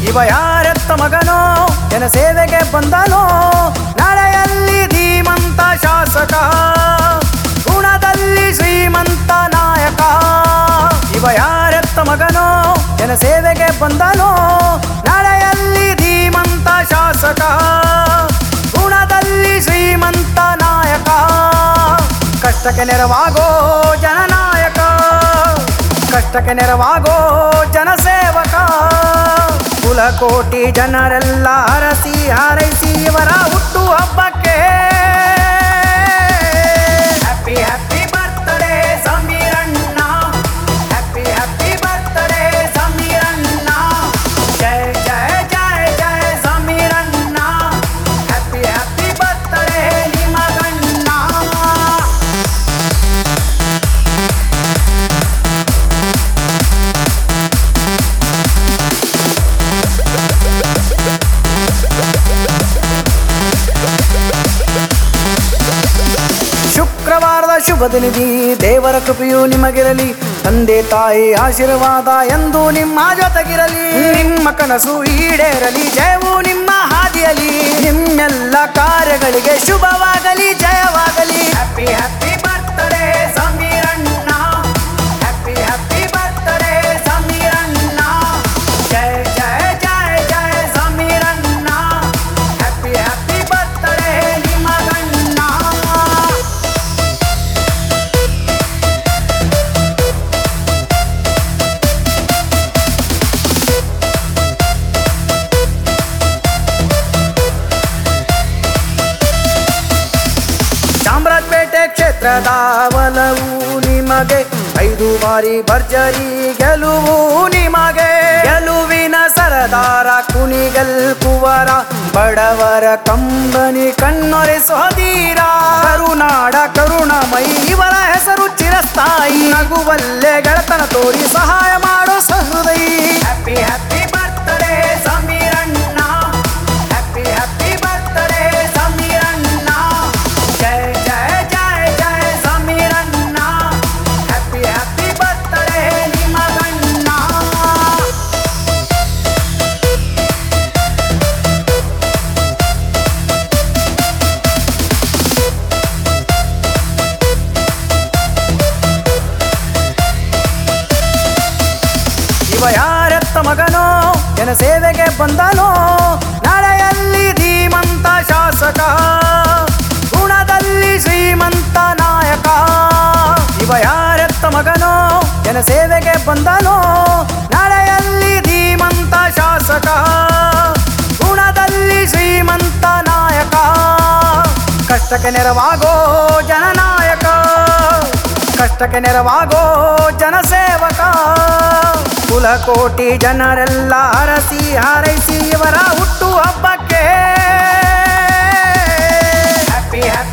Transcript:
ಇವ ಯಾರೆತ್ತ ಮಗನೋ ಜನಸೇವೆಗೆ ಬಂದನೋ ನಾಳೆಯಲ್ಲಿ ಧೀಮಂತ ಶಾಸಕ ಗುಣದಲ್ಲಿ ಶ್ರೀಮಂತ ನಾಯಕ ಇವ ಯಾರೆತ್ತ ಮಗನೋ ಜನಸೇವೆಗೆ ಬಂದನೋ ನಾಳೆಯಲ್ಲಿ ಧೀಮಂತ ಶಾಸಕ ಗುಣದಲ್ಲಿ ಶ್ರೀಮಂತ ನಾಯಕ ಕಷ್ಟಕ್ಕೆ ನೆರವಾಗೋ ಜನನಾಯಕ ಕಷ್ಟಕ್ಕೆ ನೆರವಾಗೋ ಜನಸೇವಕ ಕುಲಕೋಟಿ ಜನರೆಲ್ಲ ಹರಸಿ ಹಾರೈಸಿ ಇವರ ಹುಟ್ಟು ಹಬ್ಬಕ್ಕೆ ಹ್ಯಾಪಿ ಹ್ಯಾಪಿ ಬರ್ತ್ಡೇ ಸಮೀರಣ್ಣ ಹ್ಯಾಪಿ ಹ್ಯಾಪಿ ಬರ್ತ್ಡೇ ಸಮೀರಣ್ಣ ಜಯ ಜಯ ಜಯ ಜಯ ಸಮೀರಣ್ಣ ಹ್ಯಾಪಿ ಹ್ಯಾಪಿ ಬರ್ತ್ಡೇ ನಿಮಗಣ್ಣ ಶುಕ್ರವಾರದ ಶುಭ ದಿನದಿ ದೇವರ ಕೃಪೆಯು ನಿಮಗಿರಲಿ ತಂದೆ ತಾಯಿ ಆಶೀರ್ವಾದ ಎಂದು ನಿಮ್ಮ ಜೊತೆಗಿರಲಿ ನಿಮ್ಮ ಕನಸು ಈಡೇರಲಿ ಜಯವು ನಿಮ್ಮ ಹಾದಿಯಲಿ ನಿಮ್ಮೆಲ್ಲ ಕಾರ್ಯಗಳಿಗೆ ಶುಭವಾಗಲಿ ಜಯವಾಗಲಿ ಹ್ಯಾಪಿ ಹ್ಯಾಪಿ ಬರ್ತ್ಡೇ ಸಮೀರಣ್ಣ ಹ್ಯಾಪಿ ಹ್ಯಾಪಿ ಬರ್ತ್ಡೇ ಸಮೀರಣ್ಣ ಜಯ ಜಯ ಜಯ ಜಯ ಸಮೀರಣ್ಣ ಹ್ಯಾಪಿ ಹ್ಯಾಪಿ ಬರ್ತ್ಡೇ ನಿಮಗಣ್ಣ ಚಾಮರಾಜಪೇಟೆ ಕ್ಷೇತ್ರದ ಒಲವು ನಿಮಗೆ ಐದು ಬಾರಿ ಭರ್ಜರಿ ಗೆಲುವು ನಿಮಗೆ ಗೆಲುವಿನ ಸರದಾರ ಕುಣಿಗಲ್ ಕುವರ ಬಡವರ ಕಂಬನಿ ಕಣ್ಣೊರೆಸೋದೀರ ಕರುನಾಡ ಕರುಣಮಯಿ ಇವರ ಹೆಸರು ಚಿರಸ್ಥಾಯಿ ನಗುವಲ್ಲೇ ಗೆಳತನ ತೋರಿ ಸಹಾಯ ಮಾಡೋ ಸಹೃದಯಿ ಹ್ಯಾಪಿ ಹ್ಯಾಪಿ ಬರ್ತ್ಡೇ ಸಮೀರಣ್ಣ ಹ್ಯಾಪಿ ಹ್ಯಾಪಿ ಬರ್ತ್ಡೇ ಸಮೀರಣ್ಣ ಜಯ ಜಯ ಜಯ ಜಯ ಸಮೀರಣ್ಣ ಹ್ಯಾಪಿ ಹ್ಯಾಪಿ ಬರ್ತ್ಡೇ ನಿಮಗಣ್ಣ ಇವ ಯಾರೆತ್ತ ಮಗನೋ ಜನಸೇವೆಗೆ ಬಂದನೋ ನಾಳೆಯಲ್ಲಿ ಧೀಮಂತ ಶಾಸಕ ಗುಣದಲ್ಲಿ ಶ್ರೀಮಂತ ನಾಯಕ ಇವ ಯಾರೆತ್ತ ಮಗನೋ ಜನಸೇವೆಗೆ ಬಂದನೋ ನಾಳೆಯಲ್ಲಿ ಧೀಮಂತ ಶಾಸಕ ಗುಣದಲ್ಲಿ ಶ್ರೀಮಂತ ನಾಯಕ ಕಷ್ಟಕ್ಕೆ ನೆರವಾಗೋ ಜನನಾಯಕ ಕಷ್ಟಕ್ಕೆ ನೆರವಾಗೋ ಜನಸೇವಕ ಕುಲಕೋಟಿ ಜನರೆಲ್ಲ ಹರಸಿ ಹಾರೈಸಿ ಇವರ ಹುಟ್ಟು ಹಬ್ಬಕ್ಕೆ ಹ್ಯಾಪಿ ಹ್ಯಾಪಿ